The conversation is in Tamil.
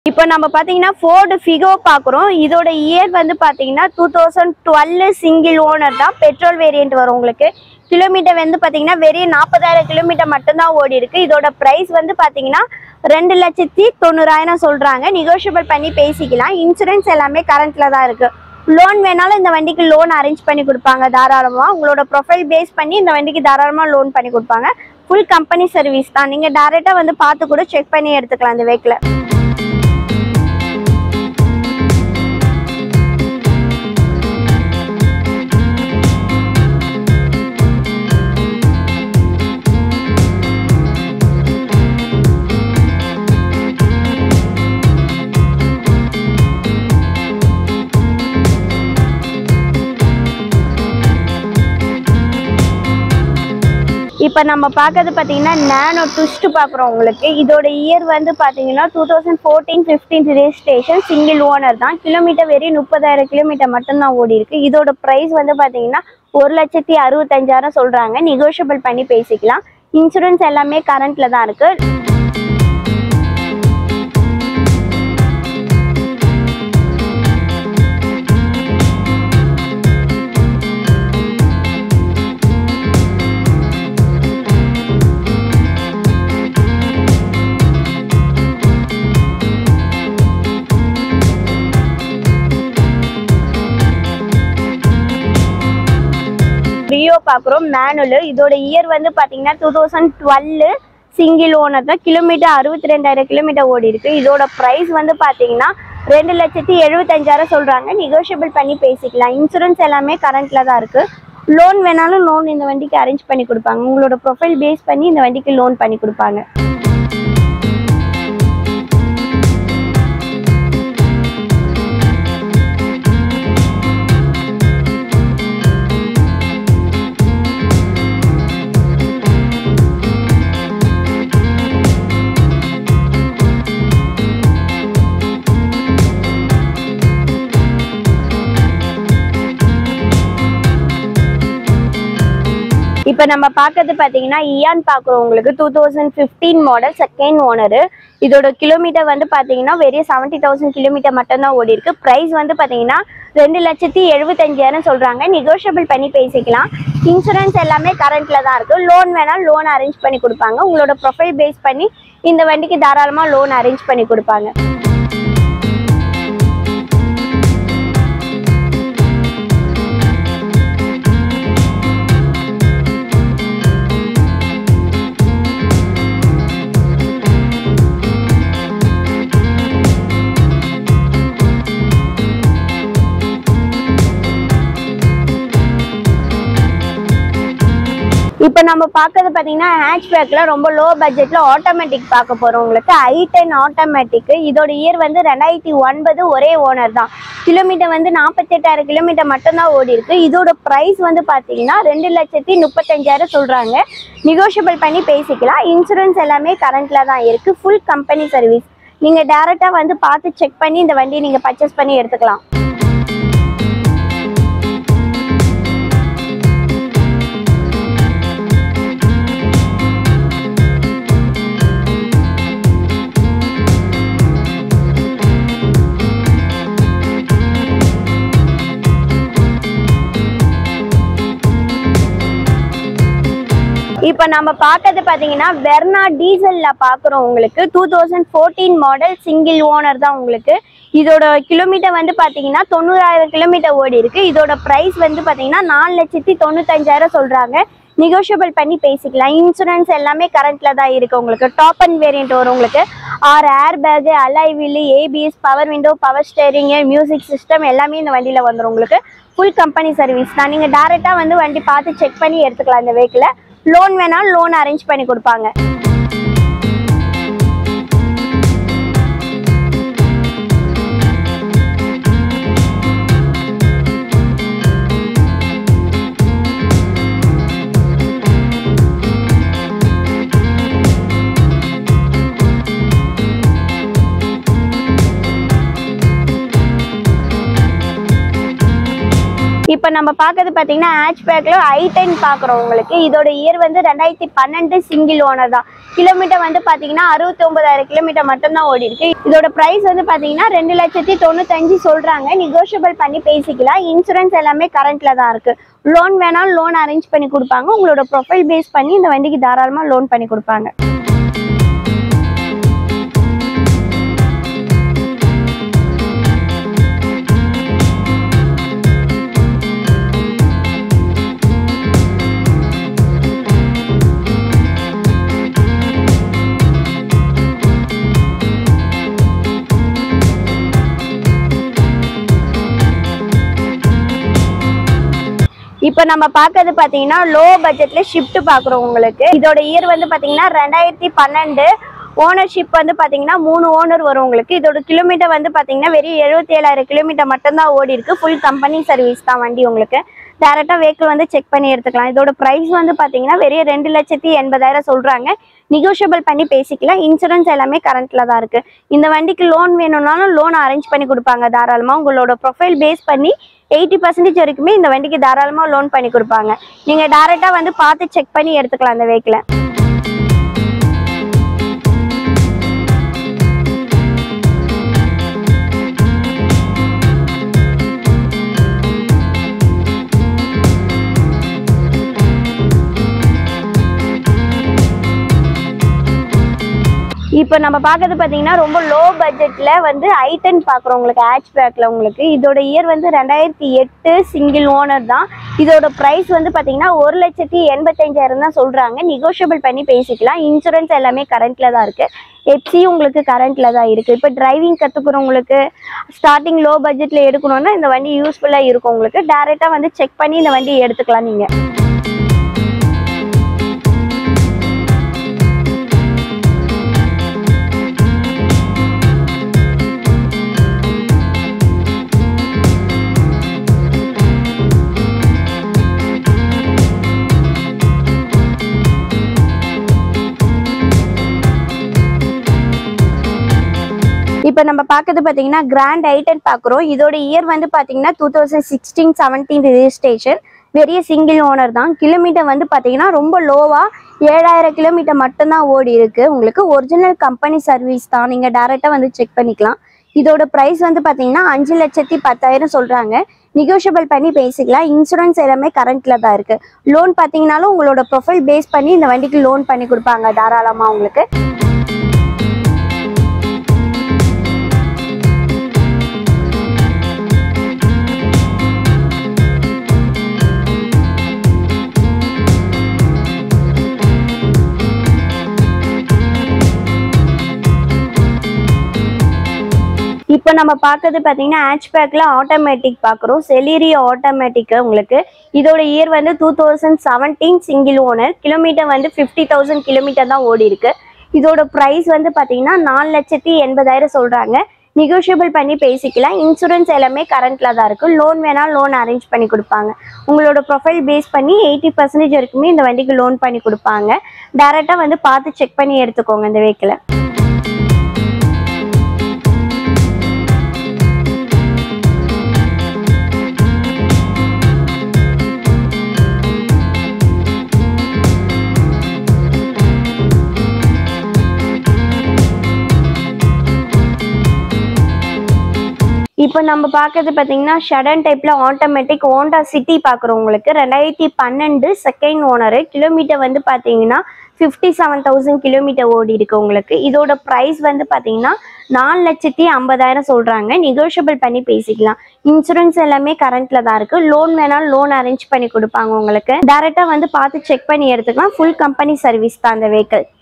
இப்போ நம்ம பார்த்தீங்கன்னா ஃபோர்டு ஃபிகோ பார்க்குறோம் இதோட இயர் வந்து பார்த்தீங்கன்னா two thousand twelve single owner தான் பெட்ரோல் வேரியன்ட் வரும் உங்களுக்கு கிலோமீட்டர் வந்து பார்த்தீங்கன்னா வெறும் நாற்பதாயிரம் கிலோமீட்டர் மட்டும்தான் ஓடி இருக்கு இதோட ப்ரைஸ் வந்து பார்த்தீங்கன்னா ரெண்டு லட்சத்தி தொண்ணூறாயிரம் சொல்கிறாங்க நெகோஷியபிள் பண்ணி பேசிக்கலாம் இன்சூரன்ஸ் எல்லாமே கரண்ட்டில் தான் இருக்குது லோன் வேணாலும் இந்த வண்டிக்கு லோன் அரேஞ்ச் பண்ணி கொடுப்பாங்க தாராளமாக உங்களோட ப்ரொஃபைல் பேஸ் பண்ணி இந்த வண்டிக்கு தாராளமாக லோன் பண்ணி கொடுப்பாங்க ஃபுல் கம்பெனி சர்வீஸ் தான் நீங்கள் டேரெக்டாக வந்து பார்த்து கூட செக் பண்ணி எடுத்துக்கலாம் இந்த வெஹிக்கிளை இப்போ நம்ம பார்க்கறது பார்த்தீங்கன்னா நேனோ ட்விஸ்ட் பார்க்குறோம் உங்களுக்கு இதோட இயர் வந்து பார்த்தீங்கன்னா two thousand fourteen fifteen registration single owner தான் கிலோமீட்டர் வெறும் முப்பதாயிரம் கிலோமீட்டர் மட்டும்தான் ஓடி இருக்கு இதோட ப்ரைஸ் வந்து பார்த்தீங்கன்னா ஒரு லட்சத்தி அறுபத்தஞ்சாயிரம் சொல்கிறாங்க நெகோஷியபிள் பண்ணி பேசிக்கலாம் இன்சூரன்ஸ் எல்லாமே கரண்ட்டில் தான் இருக்குது ரியோ பார்க்குறோம் மேனுவல் இதோட இயர் வந்து பார்த்தீங்கன்னா two thousand twelve single owner தான் கிலோமீட்டர் அறுபத்தி ரெண்டாயிரம் கிலோமீட்டர் ஓடி இருக்கு இதோட ப்ரைஸ் வந்து பார்த்தீங்கன்னா ரெண்டு லட்சத்தி எழுபத்தஞ்சாயிரம் சொல்கிறாங்க நெகோஷியபிள் பண்ணி பேசிக்கலாம் இன்சூரன்ஸ் எல்லாமே கரண்ட்டில் தான் இருக்குது லோன் வேணாலும் லோன் இந்த வண்டிக்கு அரேஞ்ச் பண்ணி கொடுப்பாங்க உங்களோட ப்ரொஃபைல் பேஸ் பண்ணி இந்த வண்டிக்கு லோன் பண்ணி கொடுப்பாங்க இப்போ நம்ம பார்க்கறது பார்த்தீங்கன்னா இயான் பார்க்குறோம் உங்களுக்கு two thousand fifteen model second owner இதோட கிலோமீட்டர் வந்து பார்த்தீங்கன்னா வெறும் செவன்ட்டி தௌசண்ட் கிலோமீட்டர் மட்டும்தான் ஓடி இருக்கு ப்ரைஸ் வந்து பார்த்தீங்கன்னா ரெண்டு லட்சத்தி எழுபத்தஞ்சாயிரம் சொல்கிறாங்க நெகோஷியபிள் பண்ணி பேசிக்கலாம் இன்சூரன்ஸ் எல்லாமே கரண்ட்டில் தான் இருக்குது லோன் வேணால் லோன் அரேஞ்ச் பண்ணி கொடுப்பாங்க உங்களோட ப்ரொஃபைல் பேஸ் பண்ணி இந்த வண்டிக்கு தாராளமாக லோன் அரேஞ்ச் பண்ணி கொடுப்பாங்க இப்போ நம்ம பார்க்கறது பார்த்தீங்கன்னா ஹேட்ச்பேக்கில் ரொம்ப லோ பட்ஜெட்டில் ஆட்டோமேட்டிக் பார்க்க போகிறோம் உங்களுக்கு ஐ டென் ஆட்டோமேட்டிக் இதோட இயர் வந்து ரெண்டாயிரத்தி ஒன்பது ஒரே ஓனர் தான் கிலோமீட்டர் வந்து நாற்பத்தெட்டாயிரம் கிலோமீட்டர் மட்டும்தான் ஓடி இருக்கு இதோட ப்ரைஸ் வந்து பார்த்தீங்கன்னா ரெண்டு லட்சத்தி முப்பத்தஞ்சாயிரம் சொல்கிறாங்க நெகோஷியபிள் பண்ணி பேசிக்கலாம் இன்சூரன்ஸ் எல்லாமே கரண்ட்டில் தான் இருக்குது ஃபுல் கம்பெனி சர்வீஸ் நீங்கள் டேரெக்டாக வந்து பார்த்து செக் பண்ணி இந்த வண்டியை நீங்கள் பர்ச்சேஸ் பண்ணி எடுத்துக்கலாம் இப்போ நம்ம பார்க்கறது பார்த்தீங்கன்னா வெர்னா டீசலில் பார்க்குறோம் உங்களுக்கு two thousand fourteen model single owner தான் உங்களுக்கு இதோட கிலோமீட்டர் வந்து பார்த்தீங்கன்னா தொண்ணூறாயிரம் கிலோமீட்டர் ஓடி இருக்கு இதோட ப்ரைஸ் வந்து பார்த்தீங்கன்னா நாலு லட்சத்தி தொண்ணூத்தஞ்சாயிரம் சொல்கிறாங்க நெகோஷியபிள் பண்ணி பேசிக்கலாம் இன்சூரன்ஸ் எல்லாமே கரண்ட்டில் தான் இருக்குது உங்களுக்கு டாப் அண்ட் வேரியன்ட் வரும் உங்களுக்கு ஆறு air bag alloy wheel ABS power window power steering music system எல்லாமே இந்த வண்டியில் வந்துடும் உங்களுக்கு ஃபுல் கம்பெனி சர்வீஸ் தான் நீங்கள் டேரெக்டாக வந்து வண்டி பார்த்து செக் பண்ணி எடுத்துக்கலாம் இந்த வெஹிக்கிளை லோன் வேணாலும் லோன் அரேஞ்ச் பண்ணி கொடுப்பாங்க இப்போ நம்ம பார்க்கறது பார்த்தீங்கன்னா ஹேட்ச்பேக்கில் ஐ டென் பார்க்குறோம் உங்களுக்கு இதோட இயர் வந்து ரெண்டாயிரத்தி பன்னெண்டு சிங்கிள் ஓனர் தான் கிலோமீட்டர் வந்து பார்த்தீங்கன்னா அறுபத்தி ஒன்பதாயிரம் கிலோமீட்டர் மட்டும்தான் ஓடி இருக்கு இதோட ப்ரைஸ் வந்து பார்த்தீங்கன்னா ரெண்டு லட்சத்தி தொண்ணூத்தஞ்சு சொல்கிறாங்க நெகோஷியபிள் பண்ணி பேசிக்கலாம் இன்சூரன்ஸ் எல்லாமே கரண்ட்டில் தான் இருக்குது லோன் வேணாலும் லோன் அரேஞ்ச் பண்ணி கொடுப்பாங்க உங்களோட ப்ரொஃபைல் பேஸ் பண்ணி இந்த வண்டிக்கு தாராளமாக லோன் பண்ணி கொடுப்பாங்க இப்போ நம்ம பார்க்கறது பார்த்தீங்கன்னா லோ பட்ஜெட்ல ஷிஃப்ட் பார்க்குறோம் உங்களுக்கு இதோட இயர் வந்து பார்த்தீங்கன்னா ரெண்டாயிரத்தி பன்னெண்டு ஓனர்ஷிப் வந்து பார்த்தீங்கன்னா மூணு ஓனர் வரும் உங்களுக்கு இதோட கிலோமீட்டர் வந்து பார்த்தீங்கன்னா வெறும் எழுபத்தி ஏழாயிரம் கிலோமீட்டர் மட்டும்தான் ஓடி இருக்கு ஃபுல் கம்பெனி சர்வீஸ் தான் வண்டி உங்களுக்கு டேரெக்டாக வெஹிக்கிள் வந்து செக் பண்ணி எடுத்துக்கலாம் இதோட ப்ரைஸ் வந்து பார்த்தீங்கன்னா வெறும் ரெண்டு லட்சத்தி எண்பதாயிரம் சொல்கிறாங்க நெகோஷியபிள் பண்ணி பேசிக்கலாம் இன்சூரன்ஸ் எல்லாமே கரண்ட்டில் தான் இருக்குது இந்த வண்டிக்கு லோன் வேணும்னாலும் லோன் அரேஞ்ச் பண்ணி கொடுப்பாங்க தாராளமாக உங்களோட ப்ரொஃபைல் பேஸ் பண்ணி எயிட்டி பர்சன்டேஜ் வரைக்குமே இந்த வண்டிக்கு தாராளமாக லோன் பண்ணி கொடுப்பாங்க நீங்கள் டேரெக்டாக வந்து பார்த்து செக் பண்ணி எடுத்துக்கலாம் அந்த வெஹிக்கிளை இப்போ நம்ம பார்க்கறது பார்த்தீங்கன்னா ரொம்ப லோ பட்ஜெட்டில் வந்து ஐட்டன் பார்க்குறோம் உங்களுக்கு ஹேட்ச் பேக்கில் உங்களுக்கு இதோட இயர் வந்து ரெண்டாயிரத்தி எட்டு சிங்கிள் ஓனர் தான் இதோட ப்ரைஸ் வந்து பார்த்தீங்கன்னா ஒரு லட்சத்தி எண்பத்தஞ்சாயிரம் தான் சொல்கிறாங்க நெகோஷியபிள் பண்ணி பேசிக்கலாம் இன்சூரன்ஸ் எல்லாமே கரண்ட்டில் தான் இருக்குது எப்சி உங்களுக்கு கரண்ட்டில் தான் இருக்குது இப்போ டிரைவிங் கற்றுக்குறவங்களுக்கு ஸ்டார்டிங் லோ பட்ஜெட்டில் எடுக்கணும்னா இந்த வண்டி யூஸ்ஃபுல்லாக இருக்கும் உங்களுக்கு டேரெக்டாக வந்து செக் பண்ணி இந்த வண்டி எடுத்துக்கலாம் நீங்கள் இப்போ நம்ம பார்க்கறது பார்த்தீங்கன்னா கிராண்ட் ஐட்டன் பார்க்குறோம் இதோட இயர் வந்து பார்த்தீங்கன்னா two thousand sixteen seventeen registration பெரிய சிங்கிள் ஓனர் தான் கிலோமீட்டர் வந்து பார்த்தீங்கன்னா ரொம்ப லோவாக ஏழாயிரம் கிலோமீட்டர் மட்டும்தான் ஓடி இருக்கு உங்களுக்கு ஒரிஜினல் கம்பெனி சர்வீஸ் தான் நீங்கள் டேரெக்டாக வந்து செக் பண்ணிக்கலாம் இதோட ப்ரைஸ் வந்து பார்த்தீங்கன்னா அஞ்சு லட்சத்தி பத்தாயிரம் சொல்கிறாங்க நெகோஷியபிள் பண்ணி பேசிக்கலாம் இன்சூரன்ஸ் எல்லாமே கரண்ட்டில் தான் இருக்குது லோன் பார்த்தீங்கனாலும் உங்களோட ப்ரொஃபைல் பேஸ் பண்ணி இந்த வண்டிக்கு லோன் பண்ணி கொடுப்பாங்க தாராளமாக உங்களுக்கு இப்போ நம்ம பார்க்கறது பார்த்தீங்கன்னா ஹேட்ச்பேக்கில் ஆட்டோமேட்டிக் பார்க்குறோம் செலீரி ஆட்டோமேட்டிக் உங்களுக்கு இதோட இயர் வந்து two thousand seventeen single owner kilometre வந்து ஃபிஃப்டி தௌசண்ட் கிலோமீட்டர் தான் ஓடி இருக்கு இதோட ப்ரைஸ் வந்து பார்த்தீங்கன்னா நாலு லட்சத்தி எண்பதாயிரம் சொல்கிறாங்க நெகோஷியபிள் பண்ணி பேசிக்கலாம் இன்சூரன்ஸ் எல்லாமே கரண்ட்டில் தான் இருக்குது லோன் வேணால் லோன் அரேஞ்ச் பண்ணி கொடுப்பாங்க உங்களோட ப்ரொஃபைல் பேஸ் பண்ணி எயிட்டி பர்சன்டேஜ் வரைக்குமே இந்த வண்டிக்கு லோன் பண்ணி கொடுப்பாங்க டேரெக்டாக வந்து பார்த்து செக் பண்ணி எடுத்துக்கோங்க இந்த வெஹிக்கிளை இப்போ நம்ம பார்க்கறது பார்த்தீங்கன்னா ஷடன் டைப்பில் ஆட்டோமேட்டிக் ஹோண்டா சிட்டி பார்க்குறோம் உங்களுக்கு ரெண்டாயிரத்தி பன்னெண்டு செகண்ட் ஓனரு கிலோமீட்டர் வந்து பார்த்தீங்கன்னா ஃபிஃப்டி செவன் தௌசண்ட் கிலோமீட்டர் ஓடி இருக்கு உங்களுக்கு இதோட ப்ரைஸ் வந்து பார்த்தீங்கன்னா நாலு லட்சத்தி ஐம்பதாயிரம் சொல்கிறாங்க நெகோஷியபிள் பண்ணி பேசிக்கலாம் இன்சூரன்ஸ் எல்லாமே கரண்ட்டில் தான் இருக்குது லோன் வேணாலும் லோன் அரேஞ்ச் பண்ணி கொடுப்பாங்க உங்களுக்கு டேரெக்டாக வந்து பார்த்து செக் பண்ணி எடுத்துக்கலாம் ஃபுல் கம்பெனி சர்வீஸ் தான் அந்த வெஹிக்கிள்